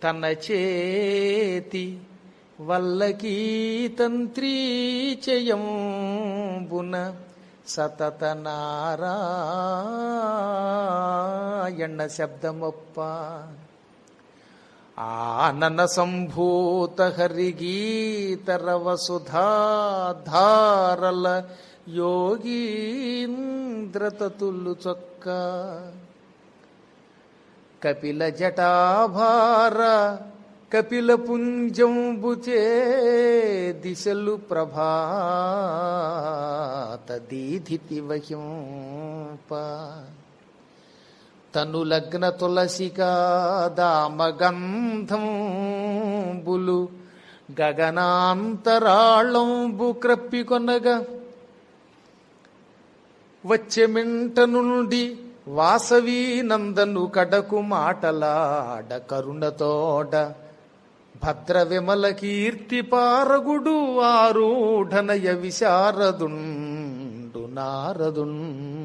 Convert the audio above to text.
తన చేతి వల్లకీ తంత్రీచయంబున సతత నారాయణ శబ్దమొప్ప ఆనన సంభూత హరిగీతరవ సుధాధారల యోగీంద్రతతులు చొక్క కపిల జటాభార కపిల పుంజంబుచే దిశలు ప్రభాత దీధితి వహింప తను లగ్న తులసికా దామగంధంబులు గగనాంతరాళంబు క్రప్పికొనగా వచ్చెమింట నుండి వాసవి నందను కడకు మాటలాడ కరుణతోడ భద్ర విమల కీర్తి పారగుడు ఆరూఢనయ విశారదుండు నారదుండు